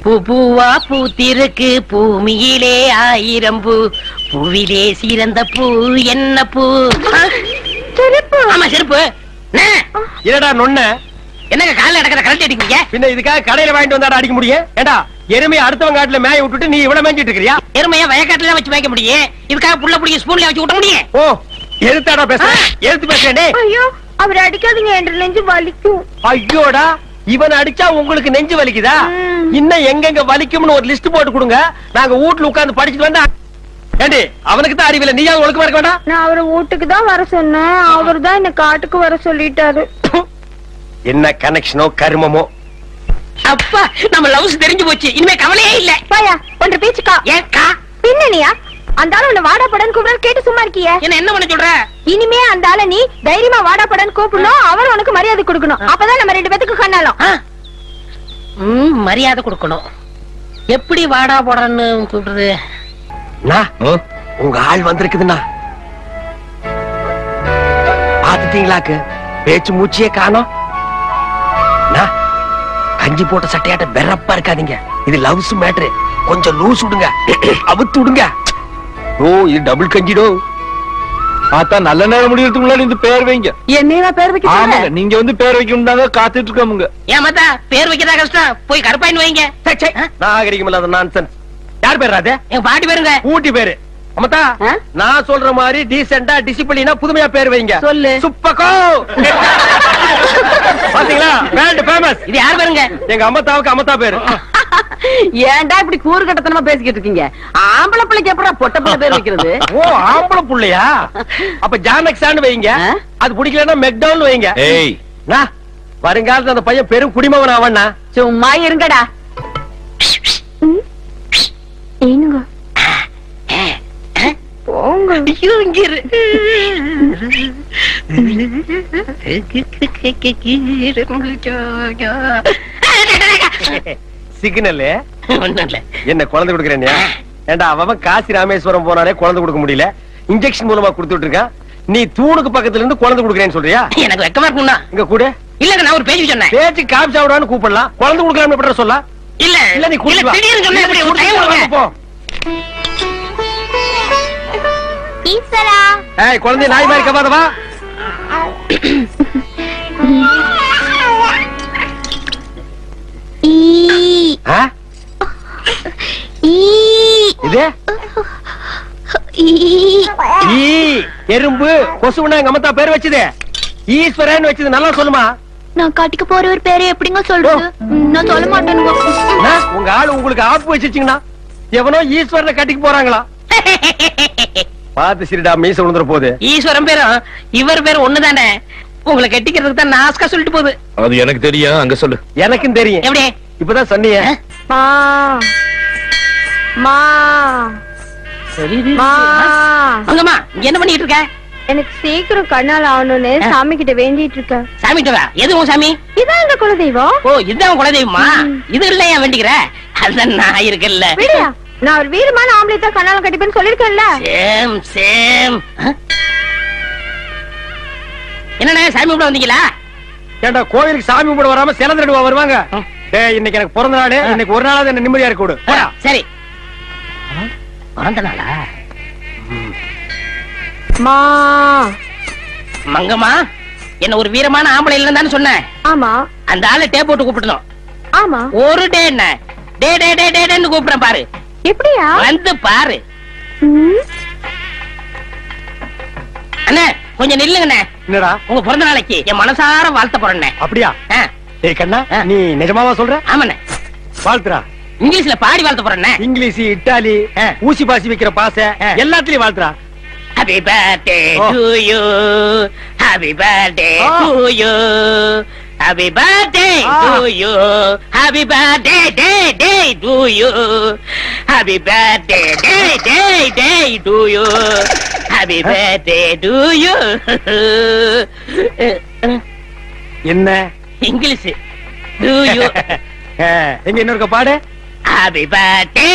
பூ பூவா பூத்திருக்கு பூமியிலே ஆயிரம் பூ பூவிலே சிறந்த பூ என்ன பூ ஆ, செருப்பு ஆமா செருப்பு அண்ணே, என்னடா நொண்ண என்னங்க காலைல நடக்கிற கரண்ட் அடிக்கிறீங்க பின்ன இதுக்காக கடையில வாங்கிட்டு வந்தாடா அடிக்க முடியும் ஏண்டா எருமையை அடுத்தவங்க காட்டுல மேய விட்டுட்டு நீ இவ்வளவு மேய்ஞ்சிட்டு இருக்கிறியா எருமையா வயக்காட்டுல தான் வச்சு வைக்க முடியும் இதுக்காக புள்ள புடிக்க ஸ்பூன்ல வச்சு விட்ட முடியும் ஓ எதுத்தாடா பேச எதுத்து பேசுறேன் டேய். ஐயோ அவர் அடிக்காதீங்க என்று நெஞ்சு வலிக்கும் ஐயோடா இவன் அடிச்சா உங்களுக்கு நெஞ்சு வலிக்குதா ம். இன்னும் எங்கெங்க வலிக்கும்னு ஒரு லிஸ்ட் போட்டு கொடுங்க நாங்க வீட்ல உட்கார்ந்து படிச்சுட்டு வந்தா ஏண்டி அவனுக்கு தான் அறிவில்லை நீயா ஒழுக்கமா இருக்க வேண்டாம் நான் அவரை வீட்டுக்கு தான் வர சொன்னேன் அவர் தான் என்ன காட்டுக்கு வர சொல்லிட்டாரு என்ன கனெக்ஷனோ கருமமோ அப்பா நம்ம லவ்ஸ் தெரிஞ்சு போச்சு இனிமே கவலையே இல்ல பாயா ஒன்று பேச்சுக்கா ஏக்கா பின்னணியா அந்த ஆளு உன்னை வாடா படன்னு கூப்பிட கேட்டு சும்மா இருக்கியே என்ன என்ன பண்ண சொல்ற இனிமே அந்த ஆளை நீ தைரியமா வாடா படன்னு கூப்பிடணும் அவர் உனக்கு மரியாதை கொடுக்கணும் அப்பதான் நம்ம ரெண்டு பேத்துக்கு கண்ணாலும் ஆ? ம், மரியாதை கொடுக்கணும் எப்படி வாடா போடான்னு கூப்பிடுறது அண்ணா, உங்க ஆள் வந்திருக்குதுண்ணா பாத்துட்டீங்களாக்கு பேச்சு மூச்சியே காணோம் அண்ணா, கஞ்சி போட்ட சட்டையாட்ட வெறப்பா இருக்காதீங்க இது லவ்ஸ் மேட்ரு கொஞ்சம் லூஸ் விடுங்க அவுத்து விடுங்க ஓ இது டபுள் கஞ்சிடோ ஆத்தா நல்ல நேரம் முடியறதுக்கு முன்னாடி இந்த பேர் வைங்க என்னையா பேர் ஆமாங்க நீங்க வந்து பேர் வைக்கணும் தாங்க காத்துட்டு இருக்கோமுங்க ஏன் மத்தா பேர் வைக்கிறதா கஷ்டம் போய் கருப்பாயின் வைங்க சே, சே, நாகரிகம் இல்லாத நான்சென்ஸ் யார் பேர் அது எங்க பாட்டி பேருங்க ஊட்டி பேரு அம்மத்தா ஆ? நான் சொல்ற மாதிரி டீசெண்டா டிசிப்ளினா புதுமையா பேர் வைங்க சொல்லு. சுப்பக்கோ பாத்தீங்களா வேல்ட் ஃபேமஸ் இது யார் பேருங்க எங்க அம்மத்தாவுக்கு அம்மத்தா பேரு ஏன்டா இப்படி கூறு கட்டத்தனமா பேசிக்கிட்டு இருக்கீங்க ஆம்பளை பிள்ளைக்கு எப்படா பொட்ட பிள்ளை பேர் வைக்கிறது ஓ ஆம்பளை புள்ளையா அப்ப ஜானக்ஸான்னு வைங்க ஆ? அது பிடிக்கலன்னா மெக்டவுன் வைங்க ஏய் நா, வருங்காலத்துல அந்த பையன் பெரும் குடிமகன் ஆவண்ணா சும்மா இருங்கடா ஏனுங்க போங்க ஐயோ, இங்க இரு. சிக்னல் ஒண்ணும் இல்ல. என்ன குழந்தை கொடுக்குறேன்யா ஏண்டா அவன் காசி ராமேஸ்வரம் போனாலே குழந்தை கொடுக்க முடியல இன்ஜெக்ஷன் மூலமா கொடுத்துட்டு இருக்கான் நீ தூணுக்கு பக்கத்துல இருந்து குழந்தை கொடுக்குறேன்னு சொல்றியா எனக்கு வெக்கமா இருக்கும்னா இங்க கூட இல்லங்க நான் ஒரு பேச்சு சொன்னேன் பேச்சு காபி சாப்பிடான்னு கூப்பிடலாம் குழந்தை கொடுக்கலாம் எப்படி சொல்லலாம் இல்ல இல்ல நீ இல்ல குடிச்சு வா. திடீர்னு சொன்னா எப்படி? ஒரு time கொடுங்க. போ. ஈஸ்வரா ஏய் குழந்தை நாய் மாதிரி கபாதவா ஈ ஆ? ஈ இது ஈ ஈ எறும்பு கொசுவுனா எங்க அம்மத்தா பேர் வச்சது ஈஸ்வரன் வச்சது நல்லா சொல்லுமா நான் காட்டுக்கு போற ஒரு பேரை எப்படிங்க சொல்றது ம், நான் சொல்ல மாட்டேனுங்க ஆ? உங்க ஆளு உங்களுக்கு ஆப்பு வச்சிருச்சீங்கன்னா எவனோ ஈஸ்வரனை கட்டிக்கு போறாங்களா பார்த்து சிரிடா மீச விழுந்துற போகுது ஈஸ்வரன் பேரும் இவர் பேரும் ஒண்ணுதானே உங்களை கட்டிக்கிறதுக்கு தான் நாஸ்கா சொல்லிட்டு போகுது அது எனக்கு தெரியும் அங்க சொல்லு எனக்கும் தெரியும் எப்படி இப்பதான் சொன்னீங்க மா மா மா அங்கம்மா இங்க என்ன பண்ணிட்டு இருக்க எனக்கு சீக்கிரம் கண்ணால் ஆகணும்னு சாமி கிட்ட வேண்டிட்டு இருக்கேன் சாமி கிட்ட வா எது உன் சாமி இதான் இந்த குலதெய்வம் ஓ இதுதான் உன் குலதெய்வமா ம். இது இல்ல ஏன் வேண்டிக்கிற அதுதான் நான் இருக்கல்ல விடியா நான் ஒரு வீரமான ஆம்பளை தான் கண்ணால கட்டிப்பேன்னு சொல்லிருக்கேன்ல சேம் சேம் என்னண்ணே சாமி கூட வந்தீங்களா ஏண்டா கோவிலுக்கு சாமி கும்பிட வராம சிலந்திரடுவா வருவாங்க ம். டேய் இன்னைக்கு எனக்கு பிறந்த நாள் இன்னைக்கு ஒரு நாளாவது என்ன நிம்மதியா இருக்க விடு போடா. சரி பிறந்த நாளா மா மங்கம்மா என்ன ஒரு வீரமான ஆம்பளை இல்லைன்னு தானே சொன்னேன் ஆமா அந்த ஆளை டே போட்டு கூப்பிடணும் ஆமா ஒரு டே என்ன டே டே டே டே டேன்னு கூப்பிடுறேன் பாரு எப்படியா வந்து பாரு ம், அண்ணே கொஞ்சம் நில்லுங்கண்ணே என்னடா உங்க பிறந்த நாளைக்கு என் மனசார வாழ்த்த போறேண்ணே அப்படியா ஆ, டேய் கண்ணா ஆ. நீ நிஜமாவா சொல்ற ஆமாண்ணே வாழ்த்துறா இங்கிலீஷ்ல பாடி வாழ்த்த போறேண்ணே இங்கிலீஷ் இட்டாலி ஆ. ஊசி பாசி வைக்கிற பாச ஆ. எல்லாத்துலயும் வாழ்த்துறா ஹாப்பி பர்த்டே ஓ. டு யூ ஹாப்பி பர்த்டே ஆ. டு யூ ஹாப்பி பர்த்டே ஆ. To you happy birthday day day to you happy birthday day day day to you happy birthday to you என்ன இங்கிலீஷ் டு யூ ஆ, எங்க இன்னொருக்க பாடு happy birthday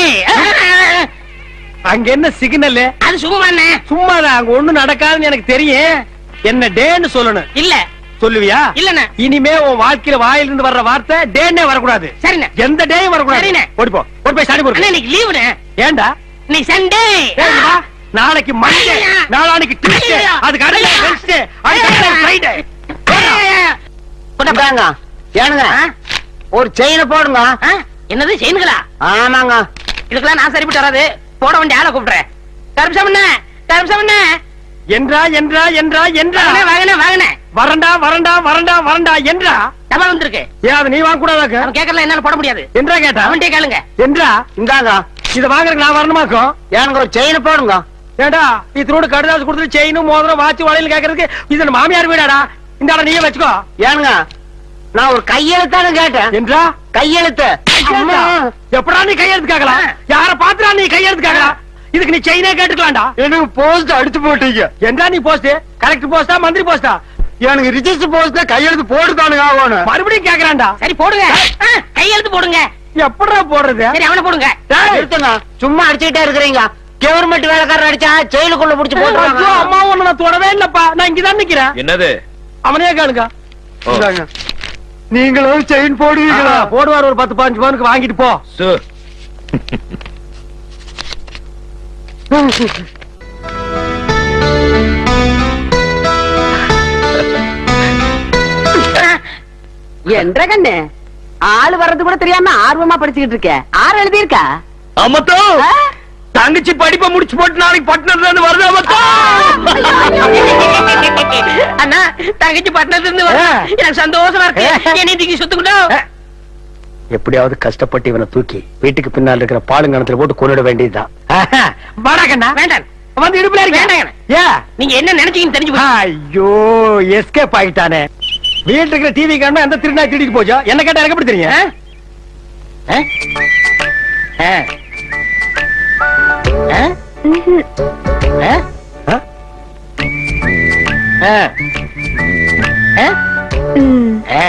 அங்க என்ன signal அது சும்மாண்ணே சும்மா அங்க ஒண்ணு நடக்காதுன்னு எனக்கு தெரியும் என்ன டேன்னு சொல்லணும் இல்ல சொல்லுவியா இல்லண்ணே இனிமே உன் வாழ்க்கையில வாயிலிருந்து வர்ற வார்த்தை டேன்னே வரக்கூடாது சரிண்ணே எந்த டேயும் வரக்கூடாது சரிண்ணே. ஓடி போ ஓடி போய் சாணி அண்ணா போடு இன்னைக்கு லீவுண்ணே ஏண்டா இன்னைக்கு சண்டே ஏய், இங்க வா. நாளைக்கு மண்டே ஐயா. நாளானைக்கு டியூஸ்டே ஐயா. அதுக்கு அடுத்த ஐயா. வென்ஸ்டே அதுக்கு அடுத்த ஃப்ரைடே இந்தாங்க ஏனுங்க ஒரு செயினை போடுங்க என்னது செய்யுங்களா ஆமாங்க இதுக்கெல்லாம் நான் சரிப்பட்டு வராது போட வேண்டிய ஆளை கூப்பிடுறேன் கரும்சமண்ணே கரும்சமண்ணே என்றா என்றா என்றா என்றா வாங்கண்ணே வாங்கண்ணே வாங்கண்ணே வரண்டா வரண்டா வரண்டா வரண்டா என்றா தபால் வந்திருக்கு ஏன் அது நீ வாங்க கூடாதாக்க அவன் கேட்கல என்னால போட முடியாது என்றா கேட்டா அவன்கிட்ட கேளுங்க என்றா இந்தாங்க இத வாங்குறதுக்கு நான் வரணுமாக்கும் ஏனுங்க ஒரு செயினை போடுங்க ஏண்டா இத்தனோட கடுதாசு கொடுத்து செயினும் மோதிரம் வாட்சி வளையல் கேக்குறதுக்கு இது நம்ம மாமியார் வீடாடா இந்த ஆளை நீயே வச்சுக்கோ ஏனுங்க நான் ஒரு கையெழுத்தானு கேட்டேன் என்றா கையெழுத்து அம்மா, எப்படா நீ கையெழுத்து கேக்கலாம் யார பாத்துறா நீ கையெழுத்து கேக்கலாம் இதுக்கு நீ செயினே கேட்டுக்கலாம்டா எனக்கு போஸ்ட் அடிச்சு போட்டீங்க என்றா நீ போஸ்ட் கலெக்டர் போஸ்டா மந்திரி போஸ்டா எனக்கு ரிஜிஸ்டர் போஸ்ட்ல கையெழுத்து போட்டுதானுங்க ஆகணும் மறுபடியும் கேக்குறான்டா சரி போடுங்க ஆ, கையெழுத்து போடுங்க எப்படா போடுறது சரி அவனை போடுங்க டேய், நிறுத்துங்க சும்மா அடிச்சுக்கிட்டே இருக்கிறீங்க கவர்மெண்ட் வேலைக்காரர் அடிச்சா ஜெயிலுக்குள்ள புடிச்சு ஐயோ, போட்டுருவாங்க அம்மா உன்னை நான் தொடவே இல்லப்பா நான் இங்கதான் நிக்கிறேன் என்னது அவனே கேளுங்க இந்தாங்க. நீங்களும் செயின் ஆ, போடுவீங்களா போடுவார் ஒரு பத்து பாஞ்சு பவுனுக்கு வாங்கிட்டு போ சு. என்ற கண்ணு ஆளு வர்றது கூட தெரியாம ஆர்வமா படிச்சுக்கிட்டு இருக்க ஆறு எழுதியிருக்கா அம்மத்தோ தங்கச்சி படிப்பை முடிச்சு போட்டு நாளைக்கு பட்டணத்துல இருந்து வருது அம்மத்தோ அண்ணா தங்கச்சி பட்டணத்துல இருந்து வர ஆ. எனக்கு சந்தோஷமா இருக்கு என்னை தூக்கி சுத்துக்கிட்டோ எப்படியாவது கஷ்டப்பட்டு இவனை தூக்கி வீட்டுக்கு பின்னால் இருக்கிற பாலுங்கணத்துல போட்டு கொண்டுட வேண்டியதுதான் வாடா கண்ணா வேண்டாம் வந்து இடுப்புல இருக்க வேண்டாம். ஏ நீங்க என்ன நினைச்சீங்கன்னு தெரிஞ்சு போச்சு. ஐயோ எஸ்கேப் ஆகிட்டானே வீட்டுல இருக்கிற டிவி காரணம் எந்த திருநா திருடிட்டு போச்சோ என்ன கேட்டா எனக்கு எப்படி தெரியும் ஆ? ஆ? ஆ? ஆ? ஆ? ஆ? ஆ? ஆ? ஆ.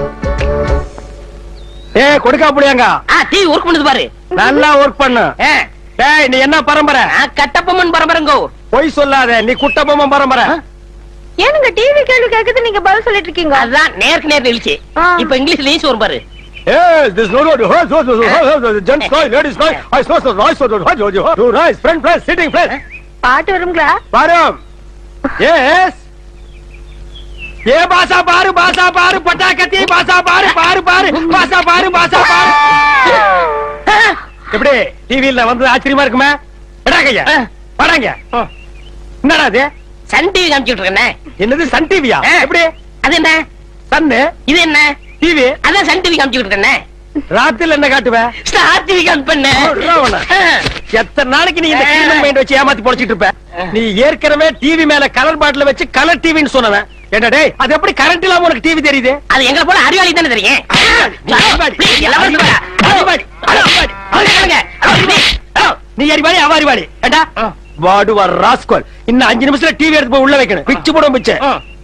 ஏ கொடுக்கா புடியாங்க ஆ, டிவி ஒர்க் பண்ணுது பாரு நல்லா ஒர்க் பண்ணு ஆ. டேய் நீ என்ன பரம்பரை நான் கட்டப்பொம்மன் பரம்பரைங்கோ பொய் சொல்லாத நீ குட்டபொம்மன் பரம்பரை ஏனுங்க டிவி கேள்வி கேக்குது நீங்க பதில் சொல்லிட்டு இருக்கீங்க அதான் நேருக்கு நேர் நிகழ்ச்சி ஆ. இப்ப இங்கிலீஷ் நியூஸ் வரும் பாரு Yes, this no no no no no no gents no ladies no I saw so nice so nice so nice friend friend sitting friend பாட்டு வருங்களா பாரும் yes ஏ பாசா பாரு பாசா பாரு பட்டாக்கத்தி பாசா பாரு பாரு பாரு பாசா பாரு பாசா பாரு எப்படி டிவில வந்து ஆச்சரியமா இருக்குமே எடா கையா படாங்க என்னடா இது சன் டிவி காமிச்சிட்டு இருக்கேன் என்னது சன் டிவியா எப்படி அது என்ன சன்னு இது என்ன டிவி அதான் சன் டிவி காமிச்சிட்டு இருக்கேன் ராத்திரில என்ன காட்டுவ ஸ்டார் டிவி காமி சொல்றா உன்னை. எத்தனை நாளைக்கு நீ இந்த கிரிமினல் மைண்ட் வச்சு ஏமாத்தி பொழைச்சிட்டு இருப்ப நீ ஏற்கனவே டிவி மேல கலர் பாட்டில வச்சு கலர் டிவின்னு சொன்னவன் என்ன டேய் அது எப்படி கரண்ட் இல்லாம உனக்கு டிவி தெரியுது அது எங்களை போல அறிவாளி தானே தெரியும் அறிவாளி. Please, எல்லாரும் சொல்லுங்க. அறிவாளி. அறிவாளி. சொல்லுங்க. Please. நீ அறிவாளி அவ அறிவாளி ஏண்டா வாடுவார் ராஸ்கோல் இன்னும் அஞ்சு நிமிஷத்துல டிவி எடுத்து போய் உள்ள வைக்கணும் பிச்சு போடும் பிச்சு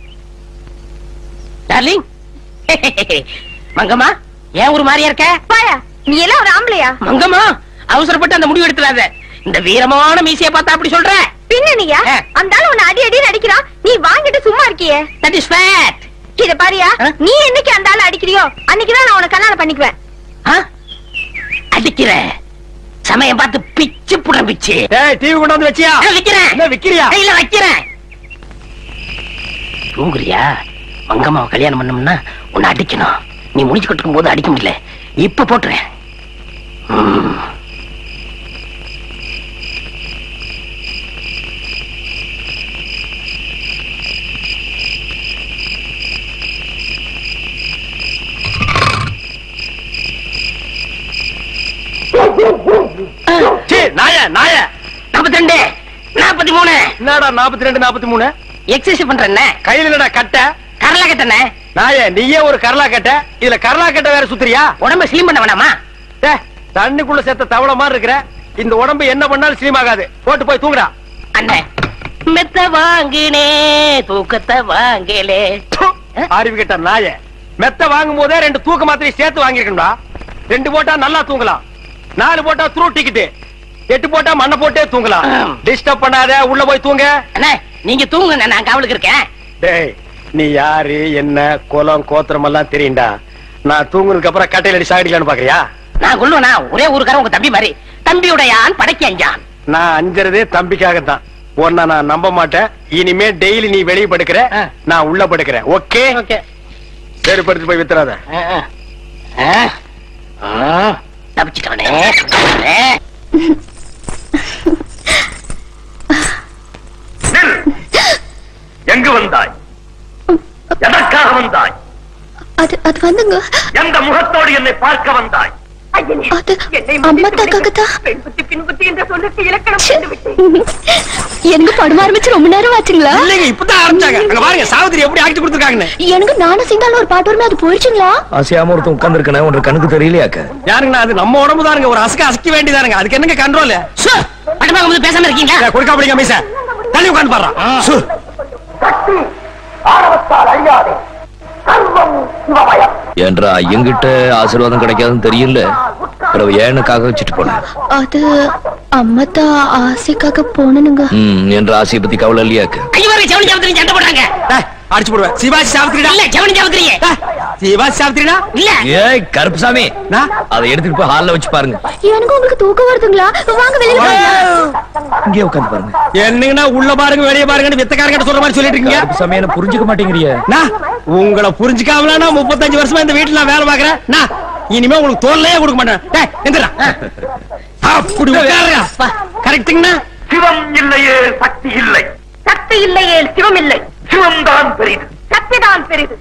டார்லிங் மங்கம்மா ஏன் ஒரு மாதிரியா இருக்க பாயா நீ எல்லாம் ஒரு ஆம்பளையா மங்கம்மா அவசரப்பட்டு அந்த முடிவு எடுத்துறாத இந்த வீரமான மீசைய பார்த்தா அப்படி சொல்ற பின்ன நீயா ஆ. அந்த ஆளு உன்னை அடி அடி அடிக்கிறான் நீ வாங்கிட்டு சும்மா இருக்கியே தட் இஸ் ஃபேக்ட் இத பாரியா ஆ? நீ என்னைக்கு அந்த ஆளு அடிக்கிறியோ அன்னைக்குதான் நான் உனக்கு கல்யாணம் பண்ணிக்குவேன் அடிக்கிற சமயம் பார்த்து பிச்சு புட பிச்சு டேய் டிவி கொண்டு வந்து வச்சியா நான் விக்கிறேன் என்ன விக்கிறியா இல்ல வைக்கிறேன் தூங்குறியா மங்கம்மாவை கல்யாணம் பண்ணோம்னா உன்னை அடிக்கணும் நீ முடிச்சு கட்டுக்கும் போது அடிக்க முடியல இப்ப போட்டுறேன் ம். சீ நாய நாய நாற்பத்தி ரெண்டு நாற்பத்தி மூணு என்னடா நாற்பத்தி ரெண்டு நாற்பத்தி மூணு எக்ஸசைஸ் பண்றேன்ன கையில என்னடா கட்ட கரலா கட்டணே நாய நீயே ஒரு கரலா கட்ட இதுல கரலா கட்ட வேற சுத்துறியா உடம்ப ஸ்லிம் பண்ண வேணாமா டே, தண்ணிக்குள்ள செத்த தவளை மாதிரி இருக்கிற இந்த உடம்பு என்ன பண்ணாலும் ஸ்லீம் ஆகாது போட்டு போய் தூங்குடா அண்ணே மெத்த வாங்கினே தூக்கத்தை வாங்கலே ப்பு, அறிவு கிட்ட நாய மெத்த வாங்கும் போதே ரெண்டு தூக்க மாத்திரை சேர்த்து வாங்கிருக்கணும்டா ரெண்டு போட்டா நல்லா தூங்கலாம் நாலு போட்டா த்ரூ டிக்கெட் எட்டு போட்டா மண்ணை போட்டே தூங்கலாம் ஆம். டிஸ்டர்ப் பண்ணாத உள்ள போய் தூங்க அண்ணே நீங்க தூங்குங்க நான் காவலுக்கு இருக்கேன் டேய் நீ யாரு என்ன குலம் கோத்திரம் எல்லாம் தெரியும்டா நான் தூங்குனதுக்கு அப்புறம் கட்டையில அடி சாகடிக்கலான்னு பாக்குறியா நான் கொள்ளுவனா ஒரே ஊருக்காரன் உங்க தம்பி மாதிரி தம்பியுடையான் படைக்க அஞ்சான் நான் அஞ்சறதே தம்பிக்காகத்தான் உன்னை நான் நம்ப மாட்டேன் இனிமே டெய்லி நீ வெளியே படுக்கிற ஆ. நான் உள்ள படுக்கிறேன் ஓகே ஓகே சரி படுத்து போய் வித்துறாத தப்பிச்சிட்டவனே எங்கு வந்தாய் எதற்காக வந்தாய் அது அது வந்துங்க எந்த முகத்தோடு என்னை பார்க்க வந்தாய் அது அம்மா தாக்காகத்தான் எனக்கு படம் ஆரம்பிச்சு ரொம்ப நேரம் ஆச்சுங்களா இல்லைங்க இப்பதான் ஆரம்பிச்சாங்க அங்க பாருங்க சாவித்திரி எப்படி ஆக்ட் கொடுத்துருக்காங்கன்னு எனக்கு நானும் சிந்தாலும் ஒரு பாட்டு வருமே அது போயிடுச்சுங்களா அசையாம ஒருத்தன் உட்கார்ந்துருக்கனே உனக்கு கணக்கு தெரியலையாக்க யாருங்கண்ணா அது நம்ம உடம்பு தானுங்க ஒரு அசக்க அசக்க வேண்டியதானுங்க அதுக்கு என்னங்க கண்ட்ரோல் பட்டமாக வந்து பேசாம இருக்கீங்களா கொடுக்கா பிடிக்க மீச தள்ளி உட்காந்து பாடுறான் சு. ஏன்றா எங்கிட்ட ஆசீர்வாதம் கிடைக்காதுன்னு தெரியல பிறகு ஏனுக்காக வச்சுட்டு போனேன் அது அம்மா தான் ஆசைக்காக போனனுங்க ம் என்ற ஆசையை பத்தி கவலை இல்லையாக்க ஐயோ செவனி சாவித்திரி சண்டை போடுறாங்க டேய், அடிச்சு போடுவேன் சிவாஜி சாவித்திரிடா இல்ல செவனி சாவித்திரியே டேய், சிவாஜி சாவித்திரிடா இல்ல ஏய் கருப்புசாமி நான்? அதை எடுத்துட்டு போய் ஹால்ல வச்சு பாருங்க எனக்கு உங்களுக்கு தூக்கம் வருதுங்களா வாங்க வெளியில போலாம். இங்கே உட்காந்து பாருங்க என்னங்கண்ணா உள்ள பாருங்க வெளிய பாருங்கன்னு வித்தக்காரங்க சொல்ற மாதிரி சொல்லிட்டு இருக்கீங்க கருப்புசாமி என்ன புரிஞ்சுக்க மாட்டேங்கிறிய நான் உங்களை புரிஞ்சுக்காமல நான் முப்பத்தஞ்சு வருஷமா இந்த வீட்டுல நான் வேலை பாக்குறேன் நான் இனிமே உங்களுக்கு தோல்லையே கொடுக்க மாட்டேன் டேய், எந்திரா அப்படி உட்காருங்க கரெக்ட்டுங்கண்ணா சிவம் இல்லையே சக்தி இல்லை சக்தி இல்லையே சிவம் இல்லை சிவம் தான் பெரிது சக்தி தான் பெரிது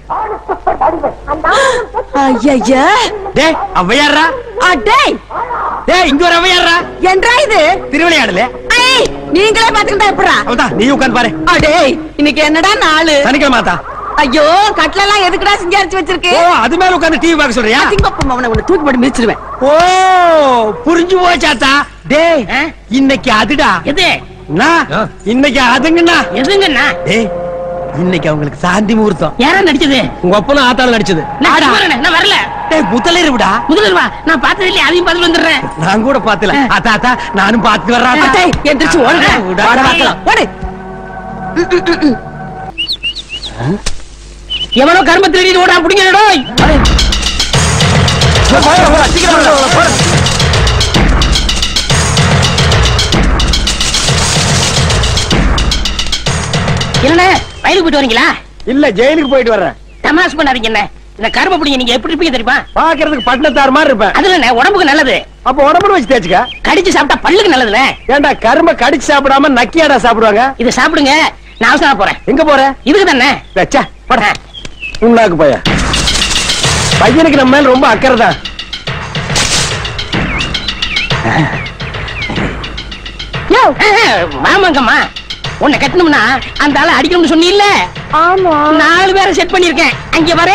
ஐயையே. டேய் அவ்வையாரா அடேய் டேய் இங்க ஒரு அவ்வையாரா என்றா இது திருவிளையாடல ஐய், நீங்களே பாத்துக்கிட்டா எப்படா அவதான் நீ உட்காந்து பாரு அடேய் இன்னைக்கு என்னடா நாளு சனிக்கிழமை மாத்தா ஐயோ கட்லெல்லாம் எதுக்குடா சிங்காரிச்சு வச்சிருக்கு ஓ அது மேல உட்காந்து டிவி பார்க்க சொல்றியா சிங்கப்பம் அவனை உன்னை தூக்கி போட்டு மிதிச்சிருவேன் ஓ புரிஞ்சு போச்சாத்தா டேய் ஆ? இன்னைக்கு அதுடா எது நான் ஆ. இன்னைக்கு அதுங்கண்ணா எதுங்கண்ணா டேய் இன்னைக்கு அவங்களுக்கு சாந்தி முகூர்த்தம் யாரா நடிச்சது உங்க அப்பனும் ஆத்தால நடிச்சது நான் ஆடா. வரேனே, நான் வரல டேய் முதலிரவுடா முதல்வர் வா நான் பார்த்தது இல்லையா அதையும் பார்த்துட்டு வந்துடுறேன் நான் கூட பாத்துல ஆத்தா ஆத்தா நானும் பார்த்து வர்றேன் ஆத்தா. அடேய், எந்திரிச்சு ஓடுடா. விடா. வாடா, பார்க்கலாம். ஓடு. எவனோ கரும திருடி ஓடா புடிங்கடோ என்ன வயலுக்கு போயிட்டு வரீங்களா இல்ல ஜெயிலுக்கு போயிட்டு வர்றேன் தமாஷ் பண்ணாதீங்க என்ன இந்த கரும புடிங்க நீங்க எப்படி இருப்பீங்க தெரியுமா பாக்குறதுக்கு பட்டினத்தார் மாதிரி இருப்பேன் அதுல என்ன உடம்புக்கு நல்லது அப்ப உடம்புல வச்சு தேய்ச்சுக்க கடிச்சு சாப்பிட்டா பல்லுக்கு நல்லதுல ஏன்டா கரும்ப கடிச்சு சாப்பிடாம நக்கியாடா சாப்பிடுவாங்க இதை சாப்பிடுங்க நான் அவசரமா போறேன் எங்க போற இதுக்கு தானே வச்சா உன்னாக்கு போய பையனுக்கு நம்ம மேல ரொம்ப அக்கறை தான் யோ, மாமாங்கம்மா உன்னை கட்டணும்னா அந்த ஆளை அடிக்கணும்னு சொன்னீல்ல ஆமா நாலு பேரை செட் பண்ணிருக்கேன் அங்க வர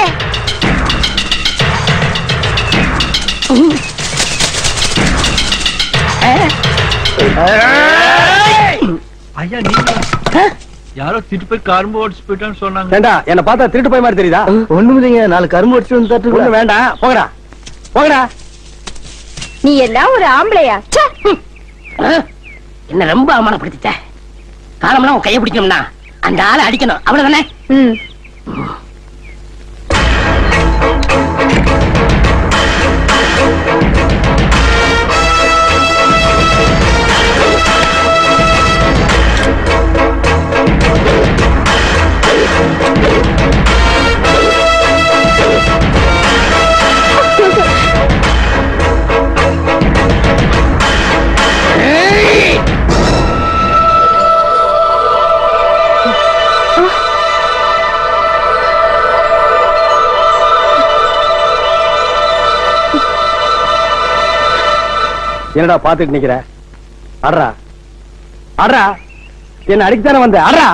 ஐயா நீங்க யாரோ திட்டு போய் கரும்பு ஓடிச்சு போயிட்டான்னு சொன்னாங்க ஏண்டா என்ன பார்த்தா திருட்டு போய் மாதிரி தெரியுதா ஒண்ணும் இல்லைங்க நாலு கரும்பு ஓடிச்சு வந்து ஒண்ணு வேண்டாம் போகடா போகடா நீ எல்லாம் ஒரு ஆம்பளையா ச்சே. என்ன ரொம்ப அவமானப்படுத்திட்ட காலம்லாம் உன் கையை பிடிக்கணும்னா அந்த ஆளை அடிக்கணும் அவ்வளவுதானே ம். என்னடா பாத்துட்டு நிக்கிற அட்ரா அட்ரா என்ன அடிக்கத்தானே வந்த அட்ரா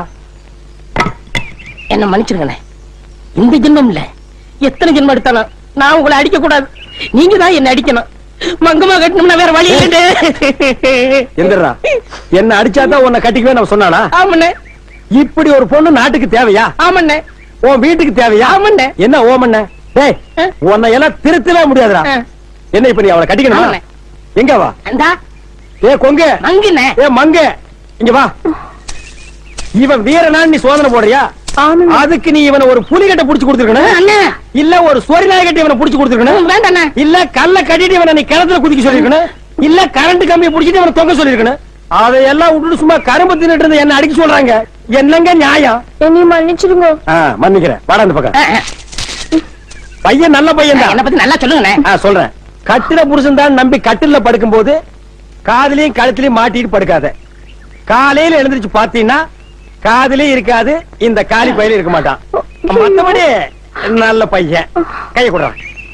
என்ன மன்னிச்சிருங்கண்ணே இந்த ஜென்மம் இல்ல எத்தனை ஜென்மம் எடுத்தாலும் நான் உங்களை அடிக்க கூடாது நீங்க தான் என்ன அடிக்கணும் மங்கமா கட்டணும்னா வேற வழி இல்லை எந்திரா என்ன அடிச்சாதான் உன்னை கட்டிக்குவே நான் சொன்னானா ஆமண்ணே இப்படி ஒரு பொண்ணு நாட்டுக்கு தேவையா ஆமண்ணே உன் வீட்டுக்கு தேவையா ஆமாண்ணே. என்ன ஓமண்ண டேய் ஆ. உன்னை எல்லாம் திருத்தவே முடியாதுடா ஆ. என்ன இப்ப நீ அவளை கட்டிக்கணுமா ஆமாண்ணே. எங்க வா அந்தா ஏ கொங்கு மங்குண்ணே ஏ மங்க இங்க வா இவன் வீரனான்னு நீ சோதனை போடுறியா ஆமாங்க அதுக்கு நீ இவனை ஒரு புலிகட்டை புடிச்சு கொடுத்துருக்கணும் அண்ணே இல்ல ஒரு சொரி நாயகட்டை இவனை புடிச்சு கொடுத்துருக்கணும் வேண்டாண்ணே இல்ல கல்ல கட்டிட்டு இவனை நீ கிணத்துல குதிக்க சொல்லிருக்கணும் இல்ல கரண்ட் கம்பியை புடிச்சிட்டு இவனை தொங்க சொல்லிருக்கணும் அதையெல்லாம் விட்டுட்டு சும்மா கரும்பு தின்னுட்டு இருந்து என்ன அடிக்க சொல்றாங்க என்னங்க நியாயம் என்னைய மன்னிச்சிடுங்க ஆ, மன்னிக்கிறேன் வாடா இந்த பக்கம் அஹ், பையன் நல்ல பையன் என்ன தான் பத்தி நல்லா சொல்லுங்கண்ணே ஆ, சொல்றேன் கட்டில புருஷன் தான் நம்பி கட்டில படுக்கும் போது காதுலயும் கழுத்துலயும் மாட்டிட்டு படுக்காத காலையில எழுந்திருச்சு பாத்தீங்கன்னா காதுலயும் இருக்காது இந்த காலி பையில இருக்க மாட்டான் மத்தபடி நல்ல பையன் கைய கொடுறான்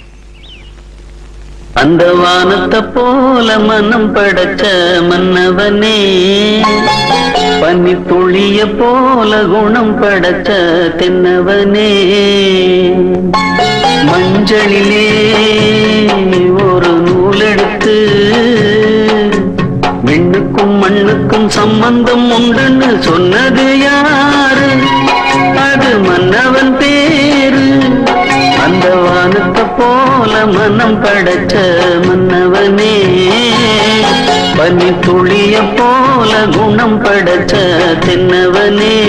அந்த வானத்தை போல மனம் படைச்ச மன்னவனே பனி துளிய போல குணம் படைச்ச தென்னவனே மஞ்சளிலே ஒரு நூலெடுத்து விண்ணுக்கும் மண்ணுக்கும் சம்பந்தம் உண்டுன்னு சொன்னது யாரு அது மன்னவன் பேரு அந்த வானத்தை போல மனம் படைச்ச மன்னவனே பனி துளிய போல குணம் படைச்ச தென்னவனே